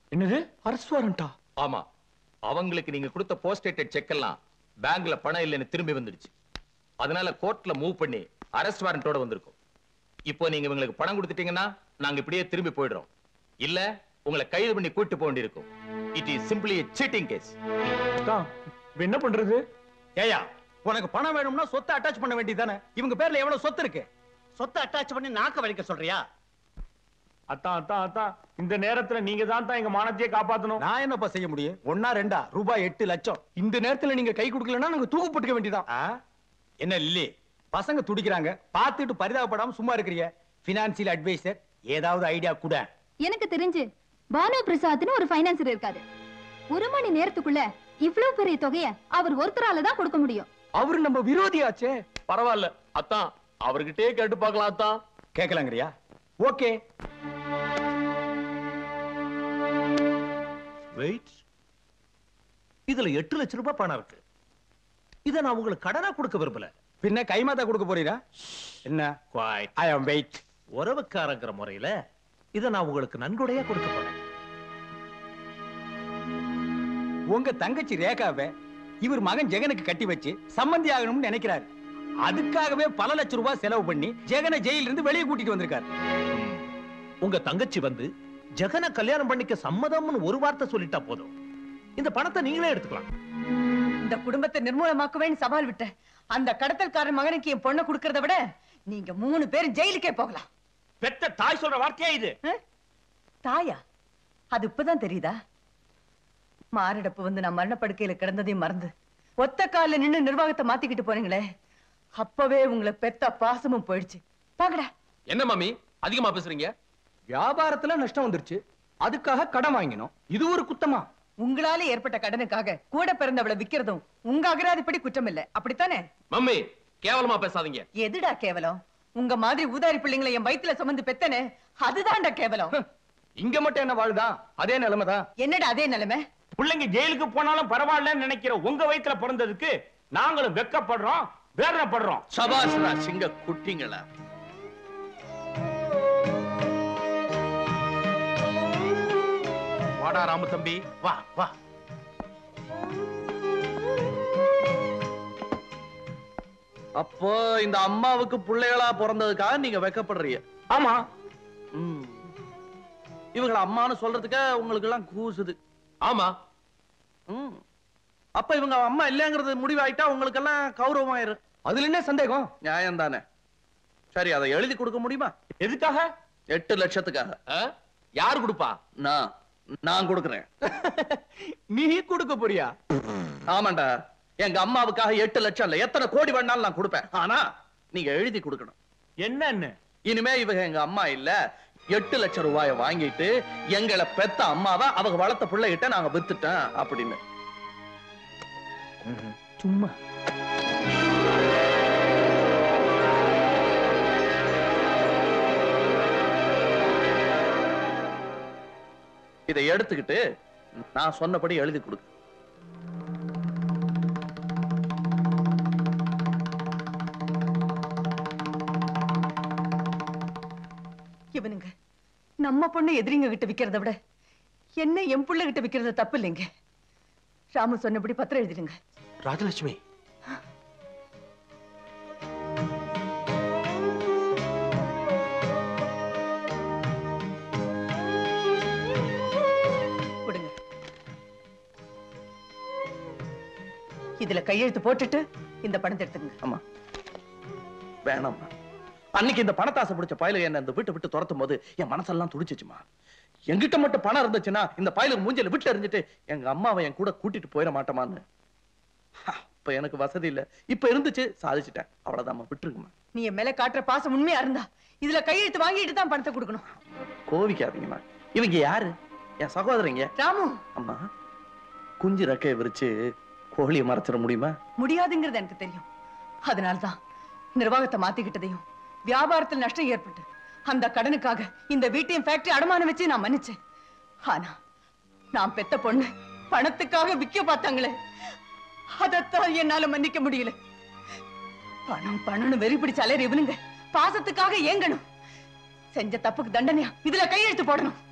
என்னது அரசு வாரண்டா ஆமா அவங்களுக்கு நீங்க கொடுத்த போஸ்டேட்டட் செக் எல்லாம் பேங்க்ல பணம் இல்லைன்னு திரும்பி வந்துடுச்சு அதனால கோர்ட்ல மூவ் பண்ணி அரெஸ்ட் வாரண்டோட வந்திருக்கோம் இப்போ நீங்க இவங்களுக்கு பணம் கொடுத்துட்டீங்கன்னா நாங்க இப்படியே திரும்பி போயிடுறோம் இல்ல உங்களை கைது பண்ணி கூட்டு போக வேண்டியிருக்கும் it is simply cheating case அதான் இப்ப என்ன பண்றது ஏயா உனக்கு பணம் வேணும்னா சொத்தை அட்டாச் பண்ண வேண்டியதானே இவங்க பேர்ல எவ்வளவு சொத்து இருக்கு சொத்தை அட்டாச் பண்ணி நாக்க வலிக்க சொல்றியா அத்தான் அத்தான் அத்தான் இந்த நேரத்துல நீங்க தான் தான் எங்க மானத்தையே காப்பாத்தணும் நான் என்னப்பா செய்ய முடியும் ஒன்னா ரெண்டா ரூபாய் எட்டு லட்சம் இந்த நேரத்துல நீங்க கை கொடுக்கலன்னா நாங்க தூக்கு போட்டுக்க வேண்டியதான் ஆ? என்ன லில்லி பசங்க துடிக்கிறாங்க பார்த்துட்டு பரிதாபப்படாம சும்மா இருக்கிறிய பினான்சியல் அட்வைசர் ஏதாவது ஐடியா கூட எனக்கு தெரிஞ்சு பானு பிரசாத்னு ஒரு ஃபைனான்சர் இருக்காரு ஒரு மணி நேரத்துக்குள்ள இவ்வளவு பெரிய தொகைய அவர் ஒருத்தரால தான் கொடுக்க முடியும் அவரு நம்ம விரோதியாச்சே பரவாயில்ல அத்தான் அவர்கிட்டயே கேட்டு பார்க்கலாம் அத்தான் கேட்கலாங்கறியா ஓகே வெயிட் இதுல எட்டு லட்சம் ரூபாய் பணம் இருக்கு இத நான் உங்களுக்கு கடனா கொடுக்க விரும்பல பின்ன கைமாத்தா கொடுக்க போறீரா என்ன குவாய்ட் ஐ ஆம் வெயிட் உறவுக்காரங்கிற முறையில இத நான் உங்களுக்கு நன்கொடையா கொடுக்க போறேன் உங்க தங்கச்சி ரேகாவை இவர் மகன் ஜெகனுக்கு கட்டி வச்சு சம்மந்தி ஆகணும்னு நினைக்கிறாரு அதுக்காகவே பல லட்சம் ரூபாய் செலவு பண்ணி ஜெகனை ஜெயில இருந்து வெளியே கூட்டிட்டு வந்திருக்காரு உங்க தங்கச்சி வந்து ஜெகனை கல்யாணம் பண்ணிக்க சம்மதம்னு ஒரு வார்த்தை சொல்லிட்டா போதும் இந்த பணத்தை நீங்களே எடுத்துக்கலாம் இந்த குடும்பத்தை நிர்மூலமாக்குவேன்னு சவால் விட்டேன் அந்த கடத்தல்காரன் மகனுக்கு என் பொண்ணை கொடுக்கறத விட நீங்க மூணு பேரும் ஜெயிலுக்கே போகலாம் பெத்த தாய் சொல்ற வார்த்தையா இது அஹ்? தாயா அது இப்பதான் தெரியுதா மாரடைப்பு வந்து நான் மரணப்படுக்கையில கிடந்ததையும் மறந்து ஒத்த கால்ல நின்னு நிர்வாகத்தை மாத்திக்கிட்டு போறீங்களே அப்பவே உங்களை பெத்த பாசமும் போயிடுச்சு பாங்கடா என்ன மாமி அதிகமா பேசுறீங்க வியாபாரத்துல நஷ்டம் வந்துருச்சு அதுக்காக கடன் வாங்கினோம் இது ஒரு குத்தமா உங்களால ஏற்பட்ட கடனுக்காக கூட பிறந்தவளை விக்கிறதும் உங்க அகராதிப்படி குற்றம் இல்ல அப்படித்தானே மம்மி கேவலமா பேசாதீங்க எதுடா கேவலம் உங்க மாதிரி ஊதாரி பிள்ளைங்களை என் வயித்துல சுமந்து பெத்தனே அதுதான்டா கேவலம் இங்க மட்டும் என்ன வாழுதா அதே நிலைமைதான் என்னடா அதே நிலைமை பிள்ளைங்க ஜெயிலுக்கு போனாலும் பரவாயில்லன்னு நினைக்கிற உங்க வயித்துல பிறந்ததுக்கு நாங்களும் வெக்கப்படுறோம் வேதனைப்படுறோம் சபாஸ்ரா சிங்க குட்டிங்களா வாடா ராமு தம்பி வா வா அப்போ இந்த அம்மாவுக்கு பிள்ளைகளா பிறந்ததுக்காக நீங்க வெக்கப்படுறீங்க ஆமா ம். இவங்கள அம்மான்னு சொல்றதுக்கு உங்களுக்கு எல்லாம் கூசுது ஆமா ம். அப்ப இவங்க அம்மா இல்லைங்கிறது முடிவாயிட்டா உங்களுக்கு எல்லாம் கௌரவமாயிரும் அதுல என்ன சந்தேகம் நியாயம் தானே சரி அதை எழுதி கொடுக்க முடியுமா எதுக்காக எட்டு லட்சத்துக்காக ஆ? யாரு கொடுப்பா நான் நான் கொடுக்குறேன் நீ கொடுக்க போறியா ஆமாண்டா எங்க அம்மாவுக்காக எட்டு லட்சம் இல்ல எத்தனை கோடி வேணாலும் நான் கொடுப்பேன் ஆனா நீங்க எழுதி கொடுக்கணும் என்னன்னு இனிமே இவங்க எங்க அம்மா இல்ல எட்டு லட்சம் ரூபாய வாங்கிட்டு எங்களை பெத்த அம்மாவை அவங்க வளர்த்த பிள்ளைகிட்ட நாங்க வித்துட்டேன் அப்படின்னு சும்மா இதை எடுத்துக்கிட்டு நான் சொன்னபடி எழுதி கொடு இவனுங்க நம்ம பொண்ணு எதிரிங்க கிட்ட விக்கிறத விட என்ன என் புள்ள கிட்ட விக்கிறது தப்பு இல்லைங்க ராமு சொன்னபடி பத்திரம் எழுதிடுங்க ராஜலட்சுமி கொடுங்க இதுல கையெழுத்து போட்டுட்டு இந்த பணத்தை எடுத்துங்க ஆமா வேணாம்மா அன்னைக்கு இந்த பணத்தாசை பிடிச்ச பயல என்ன இந்த வீட்டை விட்டு துரத்தும் போது என் மனசெல்லாம் துடிச்சிச்சுமா என்கிட்ட மட்டும் பணம் இருந்துச்சுன்னா இந்த பயலுக்கு மூஞ்சில விட்டு எறிஞ்சிட்டு எங்க அம்மாவை என் கூட கூட்டிட்டு போயிட மாட்டோமான்னு ஹா, இப்ப எனக்கு வசதி இல்ல இப்ப இருந்துச்சு சாதிச்சிட்டேன் அவ்வளவுதாம்மா விட்டுருக்குமா நீ என் மேல காட்டுற பாசம் உண்மையா இருந்தா இதுல கையெழுத்து வாங்கிட்டு தான் பணத்தை கொடுக்கணும் கோவிக்காதீங்கம்மா இவங்க யாரு என் சகோதரிங்க ராமு அம்மா குஞ்சு ரெக்கையை விரிச்சு கோழியை மறைச்சிட முடியுமா முடியாதுங்கிறது எனக்கு தெரியும் அதனால்தான் நிர்வாகத்தை மாத்திக்கிட்டதையும் வியாபாரத்தில் நஷ்டம் ஏற்பட்டு அந்த கடனுக்காக இந்த வீட்டையும் ஃபேக்டரி அடமானம் வச்சு நான் மன்னிச்சேன் ஆனா நான் பெத்த பொண்ணு பணத்துக்காக விக்க பார்த்தாங்களே அதத்தான் என்னால மன்னிக்க முடியல பணம் பணம்னு வெறி பிடிச்சாலே இவனுங்க பாசத்துக்காக ஏங்கணும் செஞ்ச தப்புக்கு தண்டனையா இதுல கையெழுத்து போடணும்